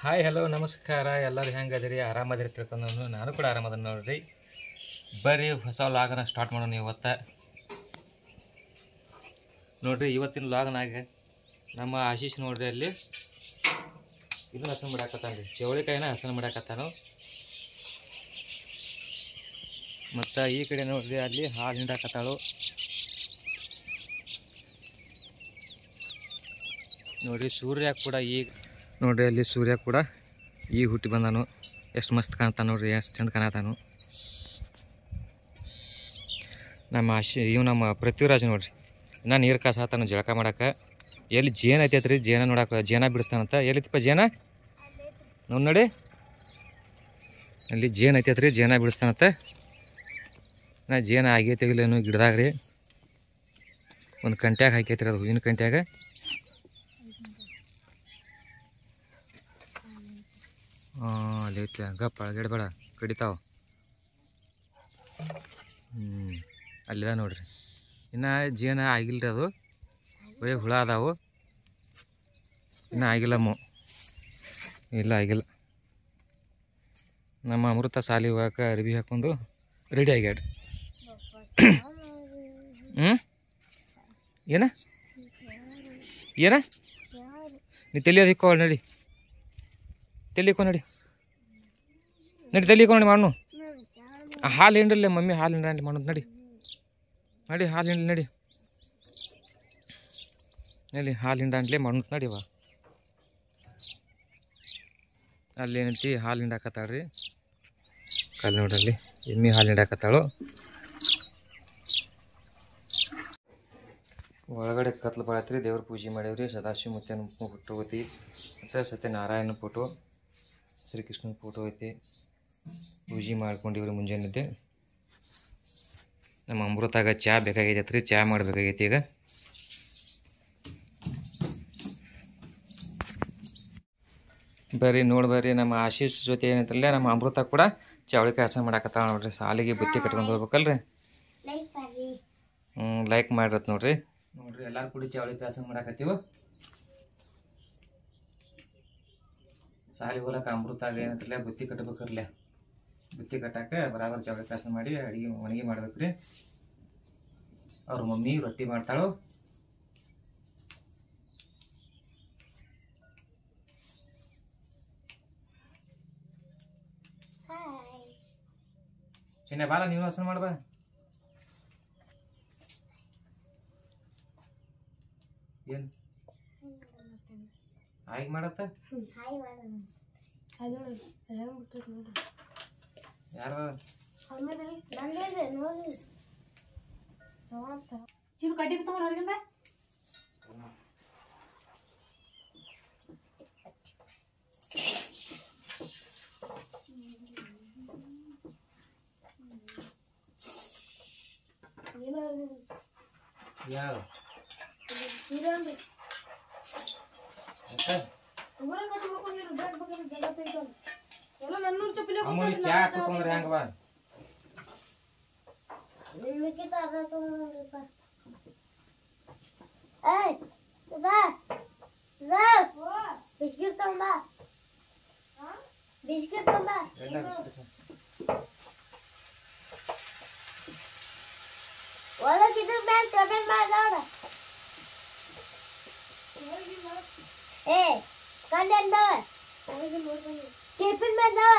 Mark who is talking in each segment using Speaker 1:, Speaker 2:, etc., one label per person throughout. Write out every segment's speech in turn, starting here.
Speaker 1: Hi hello ನಮಸ್ಕಾರ ಎಲ್ಲರೂ ಹೆಂಗೆ ಅದೀರಿ ಆರಾಮದಿರಿ ತಿಳ್ಕೊಂಡು ನಾನು ಕೂಡ ಆರಾಮದ ನೋಡ್ರಿ ಬರ್ರಿ ಹೊಸ ಲಾಗನ ಸ್ಟಾರ್ಟ್ ಮಾಡೋಣ ಇವತ್ತ ನೋಡ್ರಿ ಇವತ್ತಿನ ಲಾಗನಾಗ ನಮ್ಮ ಆಶೀಶ್ ನೋಡ್ರಿ ಅಲ್ಲಿ ಇದನ್ನ ಹಸನ ಮಾಡಾಕತ್ತಾನ ರೀ ಚವಳಿಕಾಯಿನ ಹಸನ ಮಾಡಾಕತ್ತಾನು ಮತ್ತು ಈ ಕಡೆ ನೋಡ್ರಿ ಅಲ್ಲಿ ಹಾಲು ಹಿಂಡಾಕತ್ತಾಳು ನೋಡ್ರಿ ಸೂರ್ಯ ಕೂಡ ಈಗ ನೋಡ್ರಿ ಅಲ್ಲಿ ಸೂರ್ಯ ಕೂಡ ಈಗ ಹುಟ್ಟಿ ಬಂದಾನು ಎಷ್ಟು ಮಸ್ತ್ ಕಾಣ್ತಾನ ನೋಡ್ರಿ ಎಷ್ಟು ಚಂದ ಕಾಣತಾನು ನಮ್ಮ ಆಶಿ ಇವ್ ನಮ್ಮ ಪೃಥ್ವಿರಾಜ್ ನೋಡ್ರಿ ಇನ್ನ ನೀರು ಕಾಸಾತಾನು ಜಳಕ ಮಾಡಕ್ಕೆ ಎಲ್ಲಿ ಜೇನ್ ಐತೈತ್ರಿ ಜೇನ ನೋಡಕ್ಕೆ ಜೇನ ಬಿಡಿಸ್ತಾನಂತ ಎಲ್ಲಿತ್ತಪ್ಪ ಜೇನ ನೋಡಿ ನೋಡಿ ಅಲ್ಲಿ ಜೇನ್ ಐತೈತ್ರಿ ಜೇನ ಬಿಡಿಸ್ತಾನಂತ ನಾ ಜೇನ ಆಗೈತೆ ಇಲ್ಲೇನು ಗಿಡದಾಗ ರೀ ಒಂದು ಕಂಟ್ಯಾಗ ಹಾಕೈತ್ರಿ ಅದು ಹೂವಿನ ಕಂಟ್ಯಾಗ ಹಾಂ ಅಲ್ಲಿ ಐತಿ ಗಪ್ಪ ಅಳಗಿಡ್ಬೇಡ ಕಡಿತಾವ ಹ್ಞೂ ಅಲ್ಲಿದ ನೋಡ್ರಿ ಇನ್ನು ಜೇನ ಆಗಿಲ್ರಿ ಅದು ಬರೀ ಹುಳ ಅದಾವು ಇನ್ನೂ ಆಗಿಲ್ಲಮ್ಮ ಇಲ್ಲ ಆಗಿಲ್ಲ ನಮ್ಮ ಅಮೃತ ಸಾಲಿ ಹೋಗಕ್ಕೆ ಅರ್ಬಿ ಹಾಕೊಂಡು ರೆಡಿ ಆಗ್ಯಾಡ್ರಿ ಹ್ಞೂ ಏನ ಏನ ನೀ ತಲೆ ಅದಕ್ಕೋ ನಡಿ ತೆಲಿಕೊ ನಡಿ ನಡಿ ತೆಲಿಕೊ ನಡಿ ಮಾಡು ಹಾಲು ಹಿಂಡಲ್ಲ ಮಮ್ಮಿ ಹಾಲು ಹಿಂಡ ಅಂತ ಮಾಡೋದು ನಡಿ ನಡಿ ಹಾಲು ಹಿಂಡ್ಲಿ ನಡಿ ನಡಿ ಹಾಲು ಹಿಂಡ ಅಂತಲೇ ಮಾಡೋದು ನಡಿವ ಅಲ್ಲಿ ಏನೈತಿ ಹಾಲು ಹಿಂಡಾಕತ್ತಾಳ್ರಿ ಕಲ್ ನೋಡ್ರಲ್ಲಿ ಎಮ್ಮಿ ಹಾಲು ಹಿಂಡಾಕತ್ತಾಳು ಒಳಗಡೆ ಕತ್ಲು ಬಾಳತ್ರಿ ದೇವ್ರ ಪೂಜೆ ಮಾಡೇವ್ರಿ ಸದಾಶಿವ ಮುತ್ತನ ಫೋಟೋ ಐತಿ ಮತ್ತು ಸತ್ಯನಾರಾಯಣ ಫೋಟೋ ಶ್ರೀಕೃಷ್ಣನ ಫೋಟೋ ಐತಿ ಪೂಜೆ ಮಾಡ್ಕೊಂಡಿವ್ರಿ ಮುಂಜಾನೆದ್ದೆ ನಮ್ಮ ಅಮೃತಾಗ ಚಹಾ ಬೇಕಾಗೈತೆ ರೀ ಚಹಾ ಮಾಡ್ಬೇಕಾಗೈತಿ ಈಗ ಬರ್ರಿ ನೋಡಿ ಬರ್ರಿ ನಮ್ಮ ಆಶೀಶ್ ಜೊತೆ ಏನೈತಲ್ಲ ನಮ್ಮ ಅಮೃತ ಕೂಡ ಚವಳಿಕಾಯಿ ಹಸನ ಮಾಡಾಕತ್ತಾಳ ನೋಡ್ರಿ ಸಾಲಿಗೆ ಬುತ್ತಿ ಕಟ್ಕೊಂಡು ಹೋಗ್ಬೇಕಲ್ರಿ ಹ್ಞೂ ಲೈಕ್ ಮಾಡಿರತ್ ನೋಡ್ರಿ ನೋಡ್ರಿ ಎಲ್ಲಾರು ಕೂಡಿ ಚವಳಿಕಾಯಿ ಹಸನ ಮಾಡಾಕತ್ತೀವ ಸಾಲಿ ಹೋಲಕ್ಕೆ ಅಮೃತಾಗ ಏನಂತಿರ್ಲೆ ಬುತ್ತಿ ಕಟ್ಬೇಕಿರ್ಲೆ ಬುತ್ತಿ ಕಟ್ಟಾಕ ಬರಾಬರ್ ಚವಳಿ ಕಾಸನ ಮಾಡಿ ಅಡಿಗೆ ಒಣಗಿ ಮಾಡ್ಬೇಕ್ರಿ ಅವ್ರ ಮಮ್ಮಿ ರೊಟ್ಟಿ ಮಾಡ್ತಾಳು ಚಿನ್ನ ಬಾಲ ನೀವು ಹಸನ ಮಾಡ್ಬಾ ಏನ್ ಆಯ್ಕೆ ಮಾಡತ್ತ ಯಾರು
Speaker 2: ಚಿರು ಕಡ್ಡಿ ಬಿತ್ತವ್ರ ಹೊರಗಿಂದ
Speaker 1: ಯಾವ
Speaker 2: ಎಲ್ಲ ನನ್ನೂರು ಚಪ್ಪಲಿ
Speaker 1: ಅಮ್ಮ ನೀ ಚಾ ಕುತ್ಕೊಂಡ್ರೆ ಹೆಂಗ ಬಾ
Speaker 3: ಬಿಸ್ಕಿಟ್ ತಗೊಂಬ ಬಿಸ್ಕಿಟ್ ತಗೊಂಬ ಒಳಗಿದ್ರ ಮೇಲೆ ಟೊಮೆಟ್ ಮಾಡ್ದವ್ರ ಏ ಕಂಡೆ ಅಂದವ ಟಿಫಿನ್ ಬಂದವ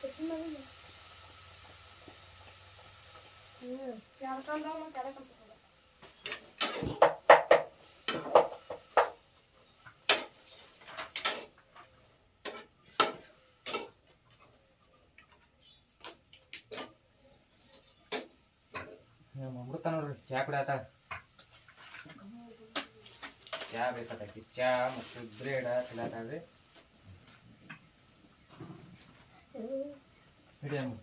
Speaker 1: ನಮ್ಮ ಅಮೃತ ನೋಡ್ರಿ ಚಾ ಕುಡಿಯತ್ತ ಚಾ ಬೇಕಾಕಿ ಚಾ ಮತ್ತು ಬ್ರೆಡ್ ತಿನ್ನತ್ತಾಳ್ರಿ ಹಿಡಿ ಅಮ್ಮ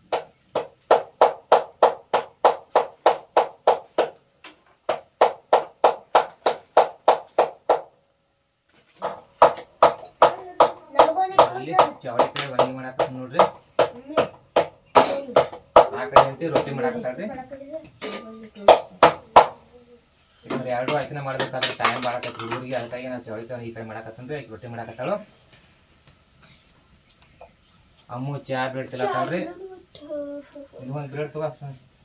Speaker 3: ನಮಗೋನೆ
Speaker 1: ಅಲ್ಲಿ ಚವಳಿಕಾಯಿ ಒಣಗಿ ಮಾಡಾಕ ನೋಡ್ರಿ ಆ ಕಡೆ ಅಂತಿ ರೊಟ್ಟಿ ಮಾಡಾಕತ್ತಾಳ್ರಿ ಇವ್ರು ಎರಡು ಆಯ್ತಿನ ಮಾಡ್ಬೇಕಾದ್ರೆ ಟೈಮ್ ಮಾಡಾಕತ್ತಿ ಹುಡುಗರಿಗೆ ಅದಕ್ಕಾಗಿ ನಾನು ಚವಳಿಕಾಯಿ ಈ ಕಡೆ ಮಾಡಾಕತ್ತನ್ರಿ ಆಕೆ ರೊಟ್ಟಿ ಮಾಡಾಕತ್ತಾಳು ಅಮ್ಮು ಚಾ ಬ್ರೆಡ್ ತಿಲ್ಲತ್ತಾವ್ರಿ ಇದು ಒಂದು ಬ್ರೆಡ್ ತಗೋ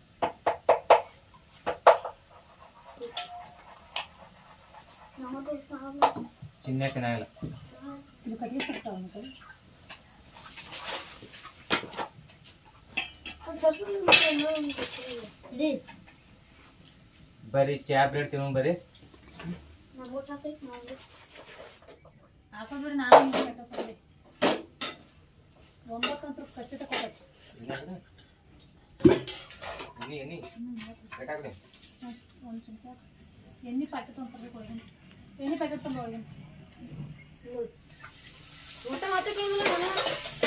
Speaker 1: ಚಿನ್ನ ತಿನ್ನಾಗಿಲ್ಲ
Speaker 2: ಇದು ಕಟ್ಟಿಗೆ ಸಿಗ್ತಾವ ಮತ್ತೆ
Speaker 3: ಇಡಿ
Speaker 1: ಬರೀ ಚಾ ಬ್ರೆಡ್ ತಿನ್ನೋ ಬರೀ
Speaker 3: ನಮ್ಮ ಊಟ ಹಾಕೈತಿ ನಾವು
Speaker 2: ಹಾಕೊಂಡ್ರೆ ನಾನು ಹಿಂಗೆ ಬೇಕಾ ಸರಿ ಒಂಬತ್ತಂತೂ ಖಚಿತ ಕೊಡತ್ತೆ
Speaker 1: ಎಣ್ಣಿ ಎಣ್ಣಿ ಬೇಕಾಗ್ಲಿ
Speaker 2: ಒಂದು ಚಮಚ ಎಣ್ಣೆ ಪ್ಯಾಕೆಟ್ ಒಂದು ತರಬೇಕು ಒಳಗಿನ ಎಣ್ಣೆ ಪ್ಯಾಕೆಟ್ ತಂದು ಒಳಗಿನ
Speaker 3: ಊಟ ಮತ್ತೆ ಕೇಳಿಲ್ಲ ನಾನು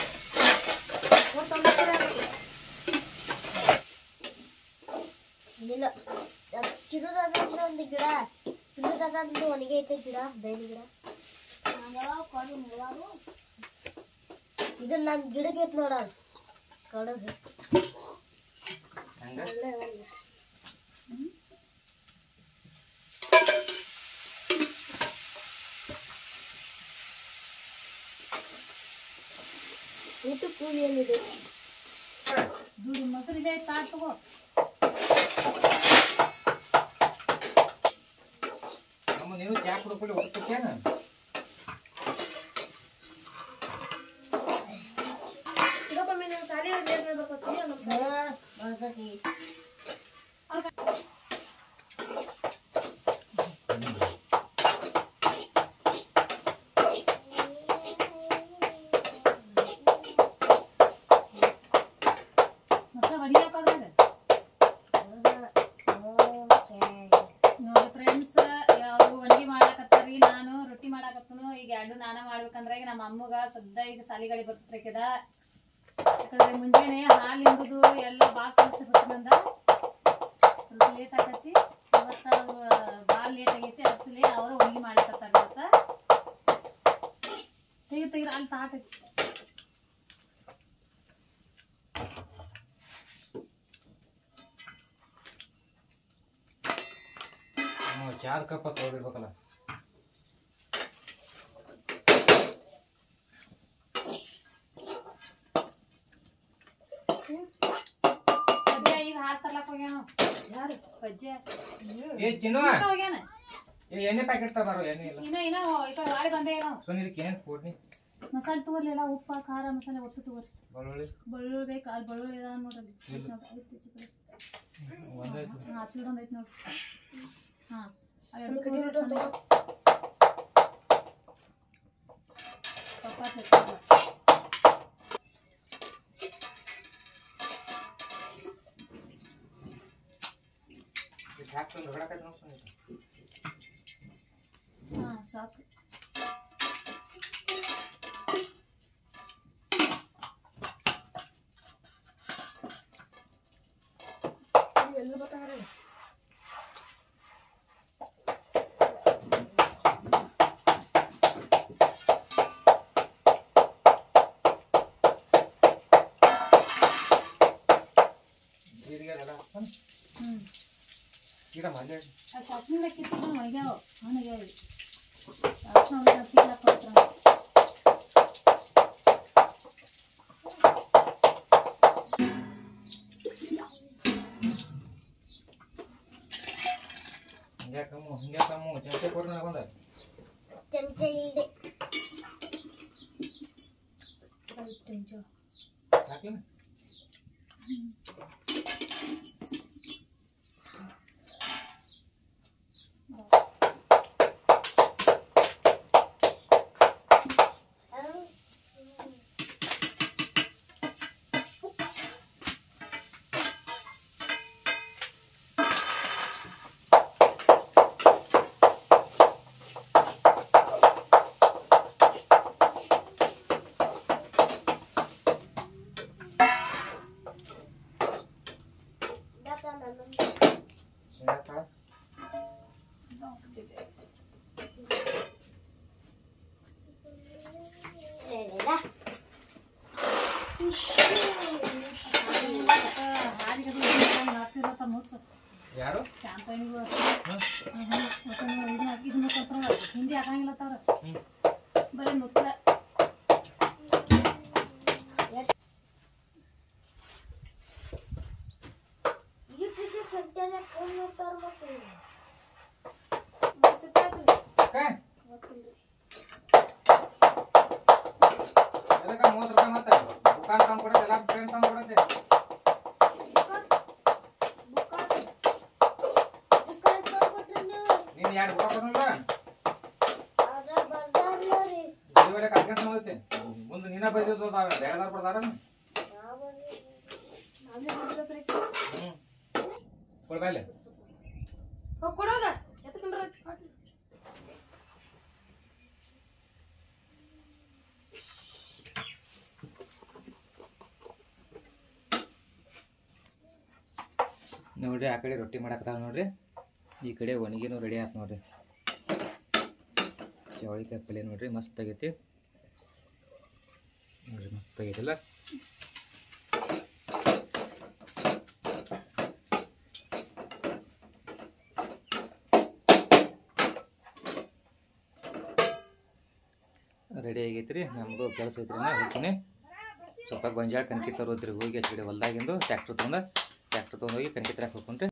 Speaker 3: ಇಲ್ಲ ಚಿರುದಾದಂತ ಒಂದು ಗಿಡ ಚಿರುದಾದಂತ ಒಣಗಿ ಐತೆ ಗಿಡ ಬೇಲಿ ಗಿಡ ಇದು ನನ್ನ ಗಿಡಕ್ಕೆ ಐತೆ ನೋಡ ಕಡದು
Speaker 1: ಹಂಗ
Speaker 3: ಊಟ ಕೂಲಿ ಏನಿದೆ
Speaker 2: ದುಡ್ಡು ಮೊಸರು ಇದೆ ತಾಟ್ ತಗೋ
Speaker 1: ಅಮ್ಮ ನೀನು ಚಾ ಕುಡ್ಕೊಳ್ಳಿ ಹೋಗ್ತಿದ್ದೇನ
Speaker 3: ಇದಕ್ಕೊಮ್ಮೆ ನಾನು ಸಾಲಿ ಡ್ರೆಸ್ ಮಾಡ್ಬೇಕು
Speaker 2: ಮೊಸರು ಹೊಡಿಯಾಕಲ್ದಾಗ ನೋಡಿ ಫ್ರೆಂಡ್ಸ್ ಅವರು ಅಡ್ಗೆ ಮಾಡಾಕತ್ತಾರಿ ನಾನು ರೊಟ್ಟಿ ಮಾಡಾಕತ್ತನು ಈಗ ಎರಡು ನಾನ ಮಾಡ್ಬೇಕಂದ್ರೆ ಈಗ ನಮ್ಮ ಅಮ್ಮಗ ಸದ್ದ ಈಗ ಸಾಲಿಗಳಿಗೆ ಬರ್ತೈಕದ ಯಾಕಂದ್ರೆ ಮುಂಜಾನೆ ಹಾಲು ಹಿಂಡುದು ಎಲ್ಲ ಬಾಳ್ ಕೆಲಸ ಇರ್ತದಂದ ಸ್ವಲ್ಪ ಲೇಟ್ ಆಗತ್ತಿ ಇವತ್ತ ಭಾಳ ಲೇಟ್ ಆಗೈತಿ ಅಸಲಿ ಅವರು ಅಡ್ಗೆ ಮಾಡಾಕತ್ತಾರ ಇವತ್ತ ತೆಗಿ ತೆಗಿರ ಅಲ್ಲಿ ತಾಟ್ ಐತಿ
Speaker 1: ಅಮ್ಮ ಚಾದ ಕಪ್ಪ ತೊಗೊಂಡಿರ್ಬೇಕಲ್ಲ
Speaker 2: ಪಜ್ಜ ಈಗ ಹಾಲು ತರ್ಲಕ್ ಹೋಗ್ಯಾನ ಯಾರು ಪಜ್ಜ
Speaker 1: ಏ ಚಿನ್ನು
Speaker 2: ಈಗ ಹೋಗ್ಯಾನ
Speaker 1: ಏ ಎಣ್ಣೆ ಪ್ಯಾಕೆಟ್ ತರೋ ಎಣ್ಣೆ ಇಲ್ಲ
Speaker 2: ಇನ್ನ ಇನ್ನ ಈ ಕಡೆ ವಾಡಿ ಬಂದೇ ಏನೋ
Speaker 1: ಸುಮ್ಮನೆ ಇದಕ್ಕೆ ಏನು ಕೊಡ್ನಿ
Speaker 2: ಮಸಾಲೆ ತಗೋರ್ಲಿಲ್ಲ ಉಪ್ಪ ಖಾರ ಮಸಾಲೆ ಒಟ್ಟು ತಗೋರಿ
Speaker 1: ಬೆಳ್ಳುಳ್ಳಿ
Speaker 2: ಬೆಳ್ಳುಳ್ಳಿ ಬೇಕು ಅಲ್ಲಿ ಬೆಳ್ಳುಳ್ಳಿ ಇದಾವ ನೋಡ್ರಿ ಐತ್ ನೋಡ್ರಿ ಐತ್ ಐತ್ ಚಿಕ್ಕದು.
Speaker 1: ಒಂದಾಯ್ತು
Speaker 2: ಹಾ ಚಿಡೊಂದು ಐತ್ ನೋಡ್ರಿ ಹಾ ಆ ಎರಡು ತಗೋರಿ ಸಣ್ಣ. ಚಪಾತಿ ತಗೋ.
Speaker 1: ಇದು ಹಾಕ್ಕೊಂಡು ಹೊರಡಕತ್ತಿ ನೋಡ್ ಸುಮ್ನೆ.
Speaker 2: ಹಾ ಸಾಕು
Speaker 3: ಎಲ್ಲಿ ಬರ್ತಾರೆ
Speaker 1: ಜೀರಿಗೆ ಅದೆಲ್ಲ ಹಾಕ್ಕೊಂಡು
Speaker 2: ಹ್ಮ್
Speaker 1: ಈಗ ಮಲ್ಲೆ
Speaker 2: ಆ ಶಾಸ್ತ್ರಿಂದ ಕಿತ್ತಿದ್ದು ಒಣಗ್ಯಾವ ಒಣಗ್ಯಾವ ಶಾಸ್ತ್ರ ಒಣಗ್ಯಾವ ಕಿತ್ತಾಕ್ ಕೊಡ್ತಾರ
Speaker 1: ಹಿಂಗೆ ಕಮ್ಮು ಹಿಂಗೆ ಕಮ್ಮು ಚಮಚೆ ಕೊಡ್ರಿ ನನಗೊಂದು
Speaker 3: ಚಮಚ ಇಲ್ಲದೆ
Speaker 1: ಹಾಕ್ಲಿ ಶೇಂಗಾ ಕಾಳು
Speaker 2: ಹಾರಿಗದು ಹಾಕ್ತಿರತ್ತ ಮುಚ್ಚ
Speaker 1: ಯಾರು
Speaker 2: ಶಾಂಪೈನಿಗೂ
Speaker 1: ಹ್ಮ್.
Speaker 2: ಇದನ್ನ ಕೊಡ್ತಾರ ಹಿಂದಿ ಹಾಕಂಗಿಲ್ಲ ತಾವ್ರ
Speaker 1: ಹ್ಮ್.
Speaker 2: ಬರೀ ಮುತ್ತ
Speaker 1: ಮೂವತ್ತು ರೂಪಾಯಿ ಮತ್ತೆ ದುಕಾನ್ ತಂದು ಕೊಡತ್ತೆ ಎಲ್ಲ ಫ್ರೇಮ್ ತಂದು ಕೊಡತ್ತೆ ನೀನು ಎರಡು ಬುಕ್ಕ ಕೊಡಲ್ಲ ಇದುವರೆ ಕರ್ಕೊಂತ ಹೋಗುತ್ತೆ ಮುಂದೆ ನೀನ ಬೈದಿದ್ದು ಅದಾವೆ ಬೇರೆದಾರು ಕೊಡ್ತಾರ ಹ್ಞೂ ಕೊಡ್ಬಾಯ್ಲೆ
Speaker 3: ಕೊಡೋದ ಎತ್ಕೊಂಡ್ರ
Speaker 1: ನೋಡ್ರಿ ಆ ಕಡೆ ರೊಟ್ಟಿ ಮಾಡಾಕತ್ತಾಳ ನೋಡ್ರಿ ಈ ಕಡೆ ಒಣಗಿನೂ ರೆಡಿ ಆಯ್ತು ನೋಡ್ರಿ ಚವಳಿಕಾಯಿ ಪಲ್ಯ ನೋಡ್ರಿ ಮಸ್ತ್ ಆಗೈತಿ ನೋಡ್ರಿ ಮಸ್ತ್ ಆಗೈತಿಲ್ಲ ರೆಡಿ ಆಗೈತ್ರಿ ನಮ್ಮದು ಕೆಲಸ ಐತ್ರಿ ನಾ ಹೋಗ್ತೀನಿ ಸ್ವಲ್ಪ ಗೊಂಜಾಳ ಕಣಕಿ ತರೋದ್ರಿ ಹೋಗಿ ಆ ಕಡೆ ಹೊಲ್ದಾಗಿಂದು ಟ್ಯಾಕ್ಟ್ರ್ ತೊಗೊಂಡು ಟ್ಯಾಕ್ಟ್ರ್ ತೊಗೊಂಡೋಗಿ ಕಣಕಿ ತರಕ್ಕೆ ಹೋಗ್ಕೊಂಡ್ರಿ